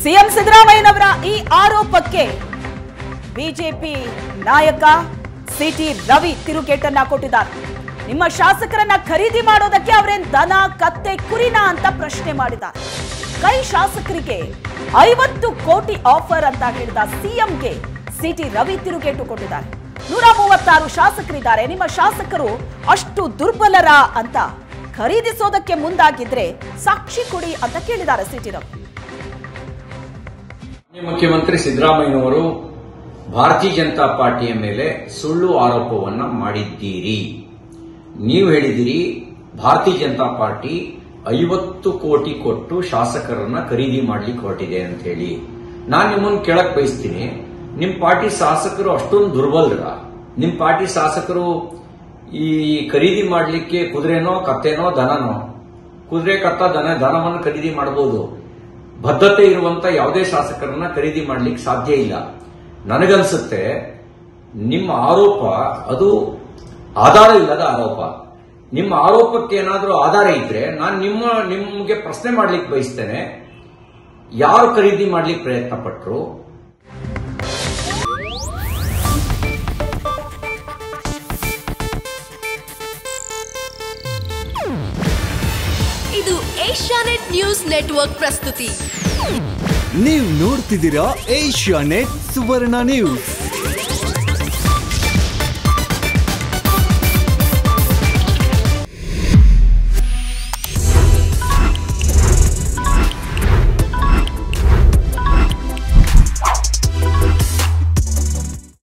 CM ಸಿದ್ದರಾಮಯ್ಯನವರ ಈ ಆರೋಪಕ್ಕೆ ಬಿಜೆಪಿ ನಾಯಕ ಸಿಟಿ ರವಿ ತಿರುಗೇಟನ್ನ ಕೊಟ್ಟಿದ್ದಾರೆ ನಿಮ್ಮ ಶಾಸಕರನ್ನ ಖರೀದಿ ಮಾಡೋದಕ್ಕೆ ಅವರೇನ್ ದನ ಕತ್ತೆ ಕುರಿನ ಅಂತ ಪ್ರಶ್ನೆ ಮಾಡಿದ್ದಾರೆ ಕೈ ಶಾಸಕರಿಗೆ ಐವತ್ತು ಕೋಟಿ ಆಫರ್ ಅಂತ ಹೇಳಿದ ಸಿಎಂಗೆ ಸಿಟಿ ರವಿ ತಿರುಗೇಟು ಕೊಟ್ಟಿದ್ದಾರೆ ನೂರ ಮೂವತ್ತಾರು ಶಾಸಕರಿದ್ದಾರೆ ನಿಮ್ಮ ಶಾಸಕರು ಅಷ್ಟು ದುರ್ಬಲರ ಅಂತ ಖರೀದಿಸೋದಕ್ಕೆ ಮುಂದಾಗಿದ್ರೆ ಸಾಕ್ಷಿ ಕೊಡಿ ಅಂತ ಕೇಳಿದ್ದಾರೆ ಸಿಟಿ ರವಿ ಮಾನ್ಯ ಮುಖ್ಯಮಂತ್ರಿ ಸಿದ್ದರಾಮಯ್ಯನವರು ಭಾರತೀಯ ಜನತಾ ಪಾರ್ಟಿಯ ಮೇಲೆ ಸುಳ್ಳು ಆರೋಪವನ್ನ ಮಾಡಿದ್ದೀರಿ ನೀವು ಹೇಳಿದಿರಿ ಭಾರತೀಯ ಜನತಾ ಪಾರ್ಟಿ ಐವತ್ತು ಕೋಟಿ ಕೊಟ್ಟು ಶಾಸಕರನ್ನ ಖರೀದಿ ಮಾಡ್ಲಿಕ್ಕೆ ಹೊರಟಿದೆ ಅಂತ ಹೇಳಿ ನಾನು ನಿಮ್ಮನ್ನು ಕೇಳಕ್ ಬಯಸ್ತೀನಿ ನಿಮ್ ಪಾರ್ಟಿ ಶಾಸಕರು ಅಷ್ಟೊಂದು ದುರ್ಬಲರ ನಿಮ್ ಪಾರ್ಟಿ ಶಾಸಕರು ಈ ಖರೀದಿ ಮಾಡ್ಲಿಕ್ಕೆ ಕುದುರೆನೋ ಕತ್ತೆನೋ ದನನೋ ಕುದುರೆ ಕತ್ತ ದನ ದನವನ್ನು ಖರೀದಿ ಮಾಡಬಹುದು ಬದ್ಧತೆ ಇರುವಂತ ಯಾವುದೇ ಶಾಸಕರನ್ನ ಖರೀದಿ ಮಾಡ್ಲಿಕ್ಕೆ ಸಾಧ್ಯ ಇಲ್ಲ ನನಗನ್ಸುತ್ತೆ ನಿಮ್ಮ ಆರೋಪ ಅದು ಆಧಾರ ಇಲ್ಲದ ಆರೋಪ ನಿಮ್ಮ ಆರೋಪಕ್ಕೆ ಏನಾದರೂ ಆಧಾರ ಇದ್ರೆ ನಾನು ನಿಮ್ಮ ನಿಮಗೆ ಪ್ರಶ್ನೆ ಮಾಡ್ಲಿಕ್ಕೆ ಬಯಸ್ತೇನೆ ಯಾರು ಖರೀದಿ ಮಾಡ್ಲಿಕ್ಕೆ ಪ್ರಯತ್ನ ಪಟ್ಟರು ಇದು ಏಷ್ಯಾನೆಟ್ ನ್ಯೂಸ್ ನೆಟ್ವರ್ಕ್ ಪ್ರಸ್ತುತಿ ನೀವು ನೋಡ್ತಿದ್ದೀರಾ ಏಷ್ಯಾ ನೆಟ್ ಸುವರ್ಣ ನ್ಯೂಸ್